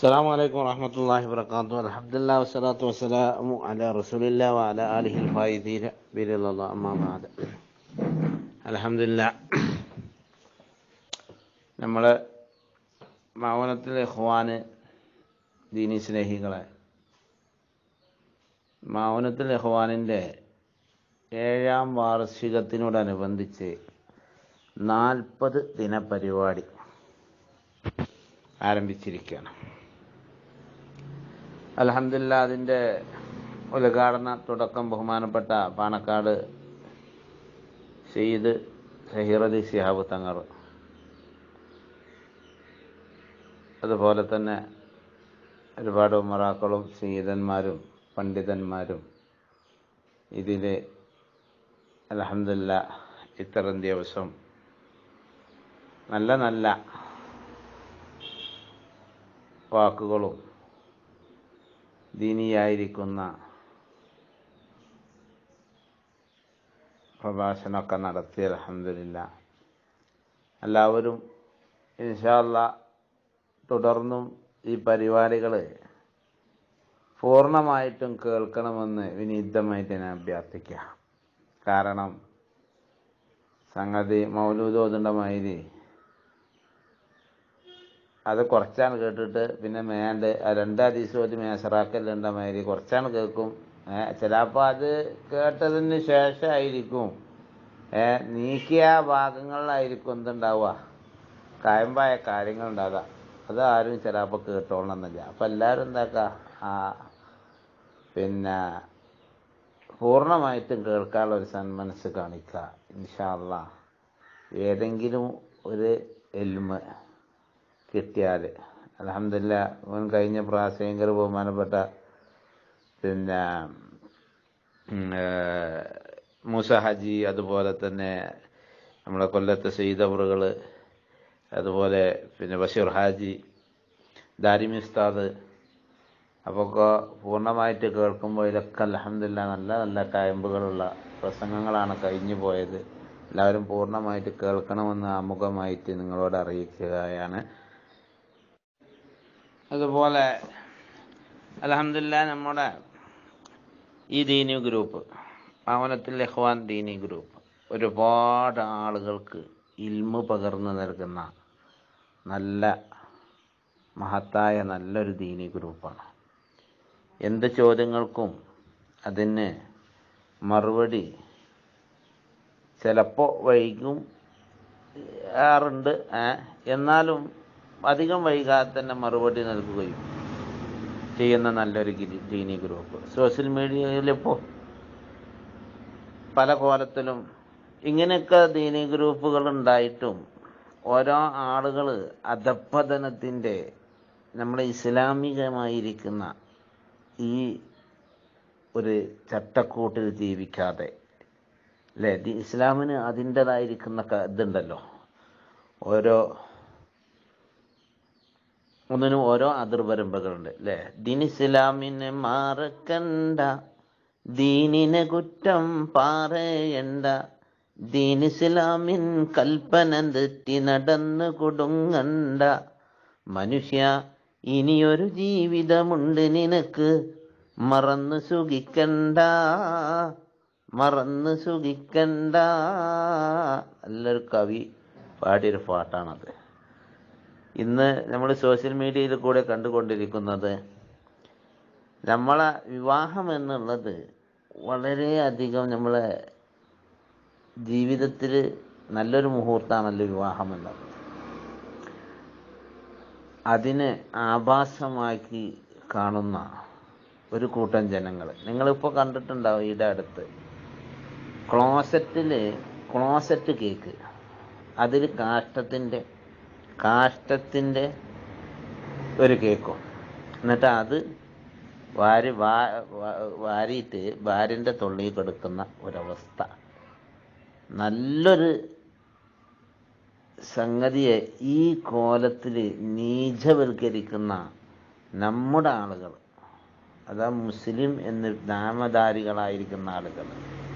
السلام عليكم ورحمة الله وبركاته الحمد لله والصلاة والسلام على رسول الله وعلى آله الفائزين برضا الله أما بعد الحمد لله നമ്മൾ മൗനത്തിലെ ഇഖ്വാന് ദീനി സ്നേഹികളെ മൗനത്തിൽ ഇഖ്വാനിൻ്റെ ഏഴാം വാർഷികത്തിനോടനുബന്ധിച്ച് നാൽപ്പത് ദിനപരിപാടി ആരംഭിച്ചിരിക്കുകയാണ് അലഹമില്ല അതിൻ്റെ ഉദ്ഘാടന തുടക്കം ബഹുമാനപ്പെട്ട പാണക്കാട് സെയ്ദ് സഹീറലി സിഹാബ് തങ്ങൾ അതുപോലെ തന്നെ ഒരുപാട് ഉമറാക്കളും സയ്യിദന്മാരും പണ്ഡിതന്മാരും ഇതിൽ അലഹമില്ല ഇത്തരം ദിവസം നല്ല നല്ല വാക്കുകളും ദീനിയായിരിക്കുന്ന പ്രഭാഷണമൊക്കെ നടത്തി അലഹമില്ല എല്ലാവരും ഇൻഷാല്ല തുടർന്നും ഈ പരിപാടികൾ പൂർണ്ണമായിട്ടും കേൾക്കണമെന്ന് വിനീതമായിട്ട് ഞാൻ അഭ്യർത്ഥിക്കുക കാരണം സംഗതി മൗലൂദോതുണ്ട മാതിരി അത് കുറച്ചാണ് കേട്ടിട്ട് പിന്നെ മേണ്ട് രണ്ടാം ദിവസം ഒരു മേസറാക്കല്ലുണ്ട മാതിരി കുറച്ചാണ് കേൾക്കും ചിലപ്പോൾ അത് കേട്ടതിന് ശേഷമായിരിക്കും ഏ നീക്കിയ ഭാഗങ്ങളിലായിരിക്കും എന്തുണ്ടാവുക കായമ്പായ കാര്യങ്ങൾ ഉണ്ടാകുക അത് ആരും ചിലപ്പോൾ കേട്ടോളണമെന്നില്ല അപ്പം എല്ലാവരും എന്താക്കുക ആ പിന്നെ പൂർണ്ണമായിട്ടും കേൾക്കാനുള്ള ഒരു സന്മനസ് കാണിക്കുക ഇൻഷാല്ല ഏതെങ്കിലും ഒരു എൽമ കിട്ടിയാൽ അലഹമില്ല അവൻ കഴിഞ്ഞ പ്രാസംഗികർ ബഹുമാനപ്പെട്ട പിന്നെ മൂസ ഹജി അതുപോലെ തന്നെ നമ്മുടെ കൊല്ലത്തെ സെയ്തവറുകൾ അതുപോലെ പിന്നെ ബഷീർ ഹാജി ദാരിമി ഉസ്താദ് അപ്പോൾ പൂർണ്ണമായിട്ട് കേൾക്കുമ്പോൾ ഇതൊക്കെ അലഹമില്ല നല്ല നല്ല കായമ്പുകളുള്ള പ്രസംഗങ്ങളാണ് കഴിഞ്ഞു പോയത് എല്ലാവരും പൂർണ്ണമായിട്ട് കേൾക്കണമെന്ന് ആമുഖമായിട്ട് നിങ്ങളോട് അറിയിക്കുകയാണ് അതുപോലെ അലഹമില്ല നമ്മുടെ ഈ ദീനി ഗ്രൂപ്പ് ഭവനത്തിൽ ലഹ്വാൻ ദീനി ഗ്രൂപ്പ് ഒരുപാട് ആളുകൾക്ക് ഇൽമു പകർന്നു നൽകുന്ന നല്ല മഹത്തായ നല്ലൊരു ദീനി ഗ്രൂപ്പാണ് എന്ത് ചോദ്യങ്ങൾക്കും അതിന് മറുപടി ചിലപ്പോൾ വൈകും ആറുണ്ട് എന്നാലും അധികം വൈകാതെ തന്നെ മറുപടി നൽകുകയും ചെയ്യുന്ന നല്ലൊരു ദീനി ഗ്രൂപ്പ് സോഷ്യൽ മീഡിയയിലിപ്പോൾ പല കോലത്തിലും ഇങ്ങനെയൊക്കെ ദീനി ഗ്രൂപ്പുകൾ ഉണ്ടായിട്ടും ഓരോ ആളുകൾ അധപ്പതനത്തിൻ്റെ നമ്മുടെ ഇസ്ലാമികമായിരിക്കുന്ന ഈ ഒരു ചട്ടക്കൂട്ടിൽ ജീവിക്കാതെ അല്ലേ ഇസ്ലാമിന് അതിൻ്റെതായിരിക്കുന്ന ഇതുണ്ടല്ലോ ഓരോ ഒന്നിനും ഓരോ അതിർവരമ്പുകളുണ്ട് അല്ലേ ദീൻ ഇസ്ലാമിനെ മാറക്കണ്ട ദീനിനെ കുറ്റം പാറയണ്ട ദീൻ ഇസ്ലാമിൻ കൽപ്പന തെറ്റി നടന്നു കൊടുങ്ങണ്ട മനുഷ്യ ഇനിയൊരു ജീവിതമുണ്ട് നിനക്ക് മറന്നു സുഖിക്കണ്ട മറന്നു സുഖിക്കണ്ട നല്ലൊരു കവി പാടിയൊരു പാട്ടാണത് ഇന്ന് നമ്മൾ സോഷ്യൽ മീഡിയയിൽ കൂടെ കണ്ടുകൊണ്ടിരിക്കുന്നത് നമ്മളെ വിവാഹം എന്നുള്ളത് വളരെയധികം നമ്മളെ ജീവിതത്തിൽ നല്ലൊരു മുഹൂർത്തമാണല്ലോ വിവാഹം എന്നുള്ളത് അതിനെ ആഭാസമാക്കി കാണുന്ന ഒരു കൂട്ടം ജനങ്ങൾ നിങ്ങളിപ്പോൾ കണ്ടിട്ടുണ്ടാവും ഈടെ അടുത്ത് ക്ലോസറ്റിൽ ക്ലോസറ്റ് കേക്ക് അതിൽ കാഷ്ടത്തിൻ്റെ കാഷ്ടത്തിൻ്റെ ഒരു കേക്കും എന്നിട്ട് അത് വാരി വാ വാരിയിട്ട് ഭാര്യൻ്റെ തൊള്ളിയിൽ കൊടുക്കുന്ന ഒരവസ്ഥ നല്ലൊരു സംഗതിയെ ഈ കോലത്തിൽ നീചവൽക്കരിക്കുന്ന നമ്മുടെ ആളുകൾ അതാ മുസ്ലിം എന്ന് നാമധാരികളായിരിക്കുന്ന ആളുകൾ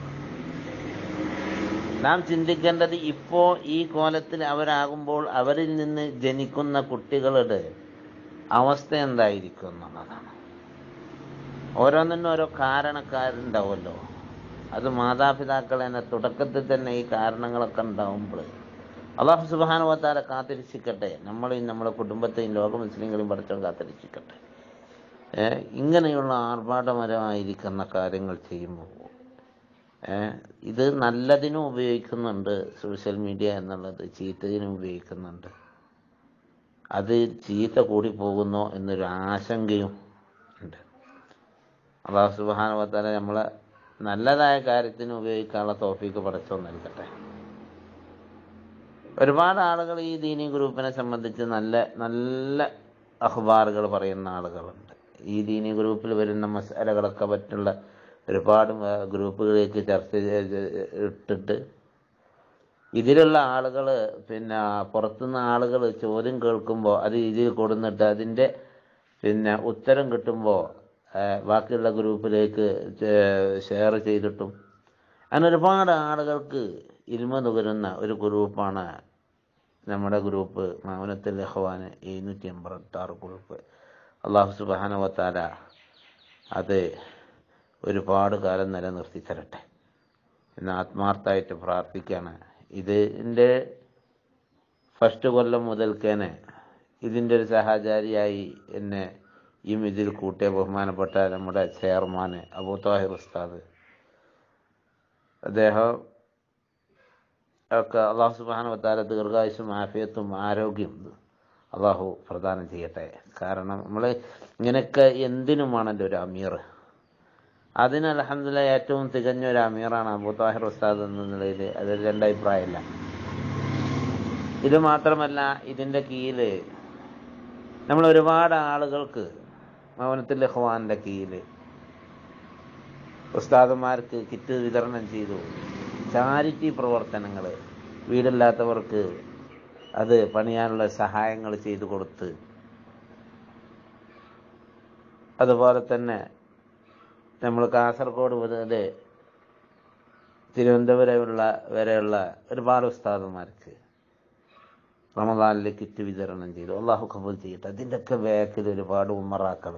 നാം ചിന്തിക്കേണ്ടത് ഇപ്പോൾ ഈ കോലത്തിൽ അവരാകുമ്പോൾ അവരിൽ നിന്ന് ജനിക്കുന്ന കുട്ടികളുടെ അവസ്ഥ എന്തായിരിക്കും എന്നുള്ളതാണ് ഓരോന്നിനും ഓരോ കാരണക്കാരുണ്ടാവുമല്ലോ അത് മാതാപിതാക്കൾ തന്നെ തുടക്കത്തിൽ തന്നെ ഈ കാരണങ്ങളൊക്കെ ഉണ്ടാവുമ്പോൾ അള്ളാഹു സുബാനുവത്താരെ കാത്തിരിച്ചിക്കട്ടെ നമ്മളെയും നമ്മുടെ കുടുംബത്തെയും ലോക മുസ്ലിങ്ങളെയും പഠിച്ചവൻ കാത്തിരിച്ചിക്കട്ടെ ഏ, ഇങ്ങനെയുള്ള ആർഭാടപരമായിരിക്കുന്ന കാര്യങ്ങൾ ചെയ്യുമ്പോൾ ഏ, ഇത് നല്ലതിനും ഉപയോഗിക്കുന്നുണ്ട് സോഷ്യൽ മീഡിയ എന്നുള്ളത് ചീത്തതിനും ഉപയോഗിക്കുന്നുണ്ട് അത് ചീത്ത കൂടി പോകുന്നോ എന്നൊരു ആശങ്കയും ഉണ്ട് അള്ളാഹു സുബാനുവത്താല നമ്മളെ നല്ലതായ കാര്യത്തിന് ഉപയോഗിക്കാനുള്ള തോഫീക്ക് പടച്ചോ നൽകട്ടെ ഒരുപാട് ആളുകൾ ഈ ദീനി ഗ്രൂപ്പിനെ സംബന്ധിച്ച് നല്ല നല്ല അഖബാറുകൾ പറയുന്ന ആളുകളുണ്ട് ഈ ദീനി ഗ്രൂപ്പിൽ വരുന്ന മസാലകളൊക്കെ പറ്റുള്ള ഒരുപാട് വ- ഗ്രൂപ്പുകളിലേക്ക് ചർച്ച ചെയ്ത് ഇട്ടിട്ട് ഇതിലുള്ള ആളുകൾ പിന്നെ പുറത്തുനിന്ന് ആളുകൾ ചോദ്യം കേൾക്കുമ്പോൾ അത് ഇതിൽ കൊടുന്നിട്ട് അതിൻ്റെ പിന്നെ ഉത്തരം കിട്ടുമ്പോൾ ബാക്കിയുള്ള ഗ്രൂപ്പിലേക്ക് ഷെയർ ചെയ്തിട്ടും അങ്ങനെ ഒരുപാട് ആളുകൾക്ക് ഇരുമ നുകരുന്ന ഒരു ഗ്രൂപ്പാണ് നമ്മുടെ ഗ്രൂപ്പ് മൗനത്തിൽ ലഹ്വാൻ എഴുന്നൂറ്റി എൺപത്താറ് ഗ്രൂപ്പ് അള്ളാഹു സുബാനവത്താല അത് ഒരുപാട് കാലം നിലനിർത്തി തരട്ടെ എന്ന് ആത്മാർത്ഥമായിട്ട് പ്രാർത്ഥിക്കുകയാണ് ഇതിൻ്റെ ഫസ്റ്റ് കൊല്ലം മുതൽക്കേനെ ഇതിൻ്റെ ഒരു സഹചാരിയായി എന്നെ ഈ ഇതിൽ കൂട്ടിയ ബഹുമാനപ്പെട്ട നമ്മുടെ ചെയർമാൻ അബൂ താഹിർ ഉസ്താദ് അദ്ദേഹം ഒക്കെ അള്ളാഹു സുബാന വത്താല ദീർഘായുസും ആഫിയത്തും ആരോഗ്യം അള്ളാഹു പ്രദാനം ചെയ്യട്ടെ കാരണം നമ്മൾ ഇങ്ങനെയൊക്കെ എന്തിനുമാണല്ലോ ഒരു അമീർ അതിന് അലഹമില്ല ഏറ്റവും തികഞ്ഞ ഒരു അമീറാണ് അബൂ താഹിർ ഉസ്താദ് എന്ന നിലയിൽ അതിൽ രണ്ടഭിപ്രായമില്ല ഇത് മാത്രമല്ല ഇതിൻ്റെ കീഴിൽ നമ്മൾ ഒരുപാട് ആളുകൾക്ക് മൗനത്തുൽ ഇഖ്വാന്റെ കീഴിൽ ഉസ്താദന്മാർക്ക് കിറ്റ് വിതരണം ചെയ്തു ചാരിറ്റി പ്രവർത്തനങ്ങൾ വീടില്ലാത്തവർക്ക് അത് പണിയാനുള്ള സഹായങ്ങൾ ചെയ്തു കൊടുത്ത് അതുപോലെ തന്നെ നമ്മൾ കാസർഗോഡ് മുതൽ തിരുവനന്തപുരമുള്ള വരെയുള്ള ഒരുപാട് ഉസ്താദന്മാർക്ക് റമദാനിലെ കിറ്റ് വിതരണം ചെയ്തു അള്ളാഹു കബൂൽ ചെയ്യട്ടെ അതിൻ്റെയൊക്കെ ബാക്കിൽ ഒരുപാട് ഉമ്മറാക്കൾ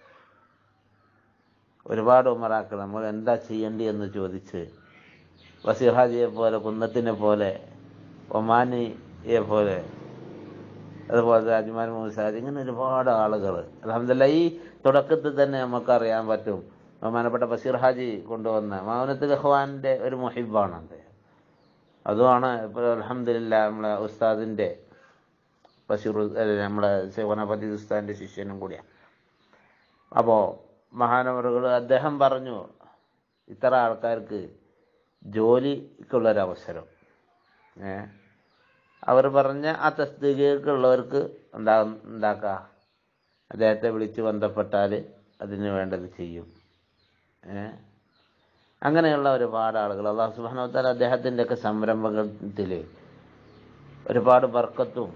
ഒരുപാട് ഉമ്മറാക്കൾ നമ്മൾ എന്താ ചെയ്യേണ്ടി എന്ന് ചോദിച്ച് വസീഹാജിയെ പോലെ കുന്നത്തിനെ പോലെ ഒമാനിയെ പോലെ അതുപോലെ അജ്മാൻ മൂസാദ് ഇങ്ങനെ ഒരുപാട് ആളുകൾ അലഹമില്ല ഈ തുടക്കത്തിൽ തന്നെ നമുക്കറിയാൻ പറ്റും ബഹുമാനപ്പെട്ട ബഷീർ ഹാജി കൊണ്ടുവന്ന മൗനത്ത് ഖവാന്റെ ഒരു മുഹിബാണ് അദ്ദേഹം അതുമാണ് ഇപ്പോൾ അലഹമില്ല നമ്മളെ ഉസ്താദിൻ്റെ ബഷീർ ഉസ്- അല്ല, നമ്മളെ സേവനപതി ഉസ്താദിൻ്റെ ശിഷ്യനും കൂടിയാണ് അപ്പോൾ മഹാനവറുകൾ അദ്ദേഹം പറഞ്ഞു ഇത്ര ആൾക്കാർക്ക് ജോലിക്കുള്ളൊരവസരം ഏ അവർ പറഞ്ഞ ആ തസ്തികയ്ക്കുള്ളവർക്ക് എന്താ ഉണ്ടാക്കുക അദ്ദേഹത്തെ വിളിച്ച് ബന്ധപ്പെട്ടാൽ അതിന് വേണ്ടത് ചെയ്യും ഏ അങ്ങനെയുള്ള ഒരുപാട് ആളുകൾ അള്ളാഹു സുബാനോത്താൽ അദ്ദേഹത്തിൻ്റെ ഒക്കെ സംരംഭത്തിൽ ഒരുപാട് ബർക്കത്തും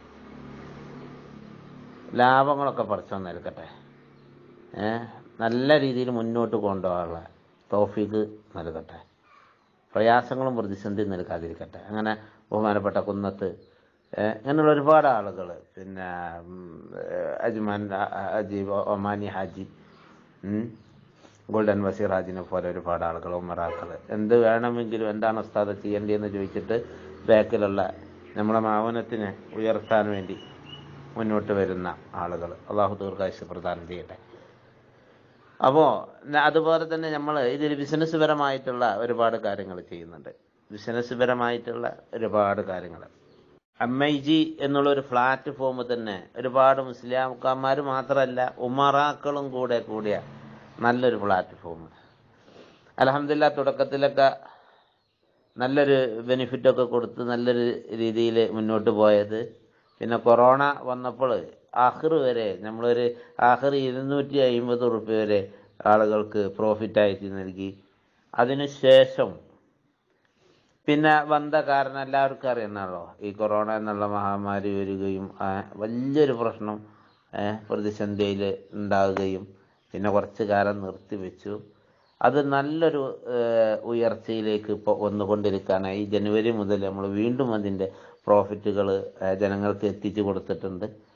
ലാഭങ്ങളൊക്കെ പഠിച്ചു നൽകട്ടെ ഏ നല്ല രീതിയിൽ മുന്നോട്ട് കൊണ്ടുപോകാനുള്ള തോഫീക്ക് നൽകട്ടെ പ്രയാസങ്ങളും പ്രതിസന്ധി നൽകാതിരിക്കട്ടെ അങ്ങനെ ബഹുമാനപ്പെട്ട കുന്നത്ത് ഏ, ഇങ്ങനെയുള്ള ഒരുപാട് ആളുകൾ പിന്നെ ഉം, ഏ, അജ്മാൻ അ- അ- അജീബ് ഒമാനി ഹാജി ഉം, ഗോൾഡൻ വസീർ ഹാജിനെ പോലെ ഒരുപാട് ആളുകൾ ഉമറാക്കൾ എന്ത് വേണമെങ്കിലും എന്താണ് ഉസ്താദ് ചെയ്യേണ്ടതെന്ന് ചോദിച്ചിട്ട് ബാക്കിലുള്ള നമ്മളെ മാവനത്തിനെ ഉയർത്താൻ വേണ്ടി മുന്നോട്ട് വരുന്ന ആളുകൾ അള്ളാഹു ദീർഘായുസ് പ്രദാനം ചെയ്യട്ടെ അപ്പോൾ അതുപോലെ തന്നെ നമ്മൾ ഇതിൽ ബിസിനസ് പരമായിട്ടുള്ള ഒരുപാട് കാര്യങ്ങൾ ചെയ്യുന്നുണ്ട് ബിസിനസ് പരമായിട്ടുള്ള ഒരുപാട് കാര്യങ്ങൾ എം ഐ ജി എന്നുള്ള ഒരു പ്ലാറ്റ്ഫോം തന്നെ ഒരുപാട് മുസ്ലിംമാർ മാത്രമല്ല ഉമറാക്കളും കൂടെ കൂടിയ നല്ലൊരു പ്ലാറ്റ്ഫോം അലഹമില്ല തുടക്കത്തിലൊക്കെ നല്ലൊരു ബെനിഫിറ്റൊക്കെ കൊടുത്ത് നല്ലൊരു രീതിയിൽ മുന്നോട്ട് പോയത് പിന്നെ കൊറോണ വന്നപ്പോൾ ആഹിർ വരെ നമ്മളൊരു ആഹിർ ഇരുന്നൂറ്റി അമ്പത് റുപ്യ വരെ ആളുകൾക്ക് പ്രോഫിറ്റായിട്ട് നൽകി അതിനുശേഷം പിന്നെ വന്ന കാരണം എല്ലാവർക്കും അറിയുന്നല്ലോ ഈ കൊറോണ എന്നുള്ള മഹാമാരി വരികയും ആ, വലിയൊരു പ്രശ്നം ഏ, പ്രതിസന്ധിയിൽ ഉണ്ടാവുകയും പിന്നെ കുറച്ച് കാലം നിർത്തിവെച്ചു അത് നല്ലൊരു ഏ, ഉയർച്ചയിലേക്ക് ഇപ്പോൾ വന്നുകൊണ്ടിരിക്കുകയാണ് ഈ ജനുവരി മുതൽ നമ്മൾ വീണ്ടും അതിൻ്റെ പ്രോഫിറ്റുകൾ ജനങ്ങൾക്ക് എത്തിച്ചു കൊടുത്തിട്ടുണ്ട്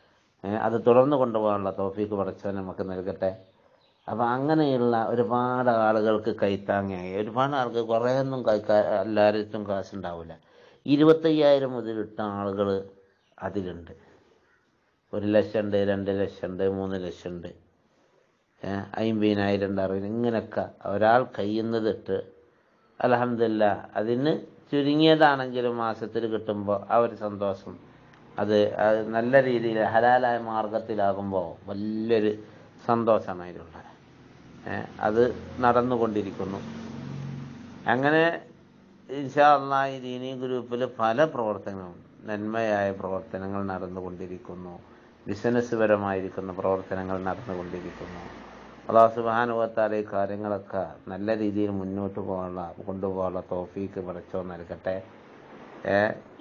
ഏ, അത് തുടർന്ന് കൊണ്ടുപോകാനുള്ള തോഫീക്ക് പടച്ചവൻ നമുക്ക് നൽകട്ടെ അപ്പം അങ്ങനെയുള്ള ഒരുപാട് ആളുകൾക്ക് കൈത്താങ്ങിയായി ഒരുപാട് ആൾക്ക് കുറേയൊന്നും കൈക്കാ എല്ലാവരും കാശുണ്ടാവില്ല ഇരുപത്തയ്യായിരം മുതലിട്ട ആളുകൾ അതിലുണ്ട് ഒരു ലക്ഷം ഉണ്ട് രണ്ട് ലക്ഷം ഉണ്ട് മൂന്ന് ലക്ഷം ഉണ്ട് ഏഹ് അമ്പതിനായിരം ഉണ്ട് അറുപത് ഇങ്ങനെയൊക്കെ ഒരാൾ കഴിയുന്നതിട്ട് അലഹമില്ല അതിന് ചുരുങ്ങിയതാണെങ്കിലും മാസത്തിൽ കിട്ടുമ്പോൾ ആ ഒരു സന്തോഷം അത് അത് നല്ല രീതിയിൽ ഹലാലായ മാർഗത്തിലാകുമ്പോൾ വലിയൊരു സന്തോഷമാണ് അതിലുള്ള ഏഹ് അത് നടന്നുകൊണ്ടിരിക്കുന്നു അങ്ങനെ ഇൻഷാ അള്ളാ ഈ ദീനീ ഗ്രൂപ്പിൽ പല പ്രവർത്തനങ്ങളും നന്മയായ പ്രവർത്തനങ്ങൾ നടന്നുകൊണ്ടിരിക്കുന്നു ബിസിനസ് പരമായിരിക്കുന്ന പ്രവർത്തനങ്ങൾ നടന്നുകൊണ്ടിരിക്കുന്നു അള്ളാഹു സുബാനുഭവത്താൽ ഈ കാര്യങ്ങളൊക്കെ നല്ല രീതിയിൽ മുന്നോട്ട് പോകാനുള്ള കൊണ്ടുപോകാനുള്ള തോഫീക്ക് പടച്ചോ നൽകട്ടെ ഏ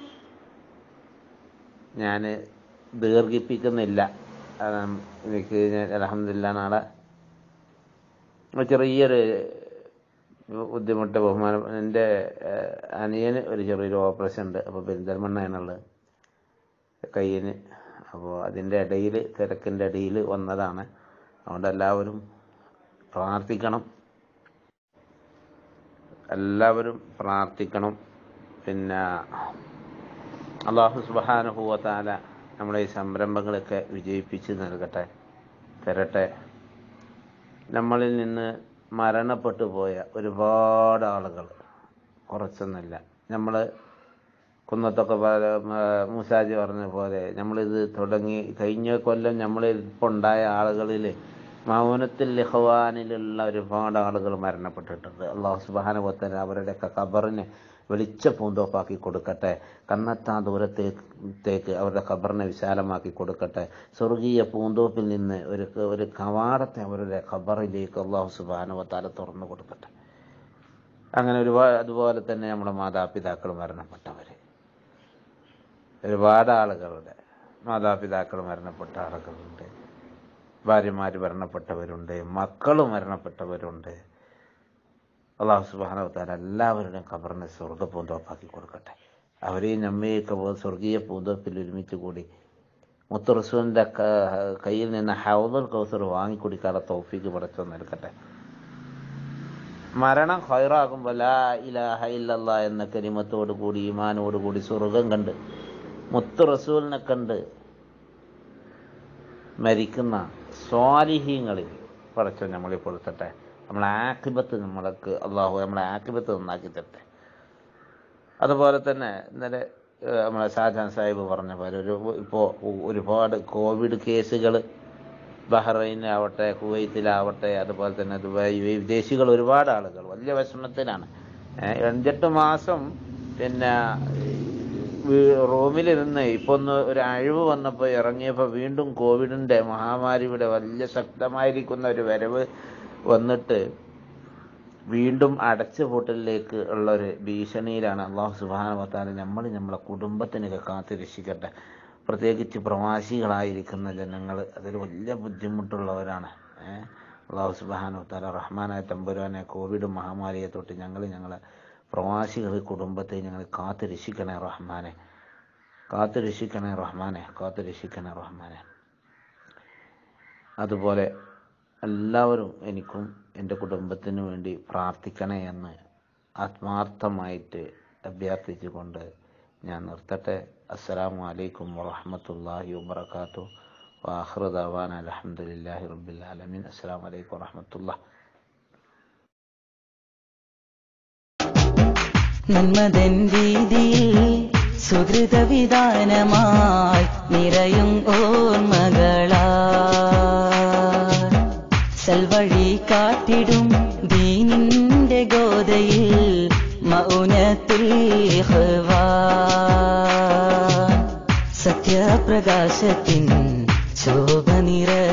ഞാൻ ദീർഘിപ്പിക്കുന്നില്ല കാരണം എനിക്ക് അലഹമില്ല നാളെ ഒരു ചെറിയൊരു ബുദ്ധിമുട്ട് ബഹുമാനം എൻ്റെ ഏഹ്, അനിയന് ഒരു ചെറിയൊരു ഓപ്പറേഷൻ ഉണ്ട് അപ്പോൾ പെരിന്തൽമണ്ണയാണുള്ളത് കയ്യിന് അപ്പോൾ അതിൻ്റെ ഇടയിൽ തിരക്കിൻ്റെ ഇടയിൽ വന്നതാണ് അതുകൊണ്ട് എല്ലാവരും പ്രാർത്ഥിക്കണം എല്ലാവരും പ്രാർത്ഥിക്കണം പിന്നെ അള്ളാഹു സുബാനുഭൂവത്താല നമ്മുടെ ഈ സംരംഭങ്ങളൊക്കെ വിജയിപ്പിച്ച് നൽകട്ടെ തരട്ടെ നമ്മളിൽ നിന്ന് മരണപ്പെട്ടു പോയ ഒരുപാട് ആളുകൾ കുറച്ചൊന്നുമില്ല നമ്മൾ കുന്നത്തൊക്കെ പല- മ- മൂസാജി പറഞ്ഞ പോലെ നമ്മളിത് തുടങ്ങി കഴിഞ്ഞ കൊല്ലം നമ്മൾ ഇപ്പോൾ ഉണ്ടായ ആളുകളിൽ മൗനത്തിൽ ലഹ്വാനിലുള്ള ഒരുപാട് ആളുകൾ മരണപ്പെട്ടിട്ടുണ്ട് അള്ളാഹു സുബാന പോത്തൻ അവരുടെയൊക്കെ ഖബറിനെ വെളിച്ച പൂന്തോപ്പാക്കി കൊടുക്കട്ടെ കണ്ണെത്താ ദൂരത്തേക്ക് അവരുടെ ഖബറിനെ വിശാലമാക്കി കൊടുക്കട്ടെ സ്വർഗീയ പൂന്തോപ്പിൽ നിന്ന് ഒരു ഒരു കവാടത്തെ അവരുടെ ഖബറിലേക്ക് അള്ളാഹു സുബാനുവത്താല തുറന്നു കൊടുക്കട്ടെ അങ്ങനെ ഒരുപാട് അതുപോലെ തന്നെ നമ്മുടെ മാതാപിതാക്കൾ മരണപ്പെട്ടവർ ഒരുപാട് ആളുകളുടെ മാതാപിതാക്കൾ മരണപ്പെട്ട ആളുകളുണ്ട് ഭാര്യമാർ മരണപ്പെട്ടവരുണ്ട് മക്കൾ മരണപ്പെട്ടവരുണ്ട് അള്ളാഹു സുബാനവത്താൽ എല്ലാവരുടെയും ഖബറിനെ സ്വർഗ പൂന്തോപ്പാക്കി കൊടുക്കട്ടെ അവരെയും നമ്മയൊക്കെ പോ- സ്വർഗീയ പൂന്തോപ്പിൽ ഒരുമിച്ച് കൂടി മുത്തു റസൂലിൻ്റെ കയ്യിൽ നിന്ന് ഹൗദുൽ കൗസർ വാങ്ങിക്കുടിക്കാനുള്ള തൗഫീക്ക് പടച്ചോ നൽകട്ടെ മരണം ഹൈറാകുമ്പോൾ ലാ ഇലാഹ ഇല്ലല്ലാ എന്ന കരിമത്തോടു കൂടി ഈമാനോട് കൂടി സ്വർഗം കണ്ട് മുത്തു റസൂലിനെ കണ്ട് മരിക്കുന്ന സ്വാലിഹീങ്ങളിൽ പടച്ചോ നമ്മളെ പൊടുത്തട്ടെ നമ്മളെ ആക്കിബത്ത് നമ്മൾക്ക് അള്ളാഹു നമ്മളെ ആക്കിബത്ത് നന്നാക്കി തരട്ടെ അതുപോലെ തന്നെ ഇന്നലെ ഏഹ്, നമ്മളെ ഷാജഹാൻ സാഹിബ് പറഞ്ഞ പോലെ ഒരു ഇപ്പോൾ ഒരുപാട് കോവിഡ് കേസുകൾ ബഹ്റൈനിലാവട്ടെ കുവൈത്തിലാവട്ടെ അതുപോലെ തന്നെ ദുബായ് ഈ വിദേശികൾ ഒരുപാട് ആളുകൾ വലിയ വിഷമത്തിലാണ് ഏഹ്, അഞ്ചെട്ട് മാസം പിന്നെ വീ- റൂമിലിരുന്ന് ഇപ്പൊ ഒന്ന് ഒരു അഴിവ് വന്നപ്പോൾ ഇറങ്ങിയപ്പോൾ വീണ്ടും കോവിഡിന്റെ മഹാമാരിയുടെ വലിയ ശക്തമായിരിക്കുന്ന ഒരു വരവ് വന്നിട്ട് വീണ്ടും അടച്ചുപൂട്ടലിലേക്ക് ഉള്ള ഒരു ഭീഷണിയിലാണ് അള്ളാഹു സുബാന വത്താല നമ്മൾ നമ്മളെ കുടുംബത്തിനൊക്കെ കാത്തു രക്ഷിക്കട്ടെ പ്രത്യേകിച്ച് പ്രവാസികളായിരിക്കുന്ന ജനങ്ങൾ അതിൽ വലിയ ബുദ്ധിമുട്ടുള്ളവരാണ് ഏഹ് അള്ളാഹു സുബാന വത്താല റഹ്മാനായ തമ്പുരാനെ കോവിഡ് മഹാമാരിയെ തൊട്ട് ഞങ്ങൾ ഞങ്ങളെ പ്രവാസികൾ കുടുംബത്തെ ഞങ്ങൾ കാത്തു രക്ഷിക്കണേ റഹ്മാനെ കാത്തു രക്ഷിക്കണേ റഹ്മാനെ കാത്തു രക്ഷിക്കണേ റഹ്മാനെ അതുപോലെ എല്ലാവരും എനിക്കും എൻ്റെ കുടുംബത്തിനു വേണ്ടി പ്രാർത്ഥിക്കണേ എന്ന് ആത്മാർത്ഥമായിട്ട് അഭ്യർത്ഥിച്ചുകൊണ്ട് ഞാൻ നിർത്തട്ടെ അസ്സലാമു അലൈക്കും വറഹ്മത്തുള്ളാഹി വബറകാത്തു വാഹൃ ദവാന അലഹമുല്ലാഹി റബ്ബിൽ ആലമീൻ അസ്സലാമു അലൈക്കും വറഹ്മത്തുള്ളാഹി നന്മതൻ വീതിയിൽ സുഹൃത വിധാനമായി നിറയും ഓർമ്മകളാ സൽവഴി കാട്ടിടും ദീനിന്റെ ഗോതയിൽ മൗനത്തിൽ ഇഖ്വാൻ. സത്യപ്രകാശത്തിൻ ശോഭ നിറ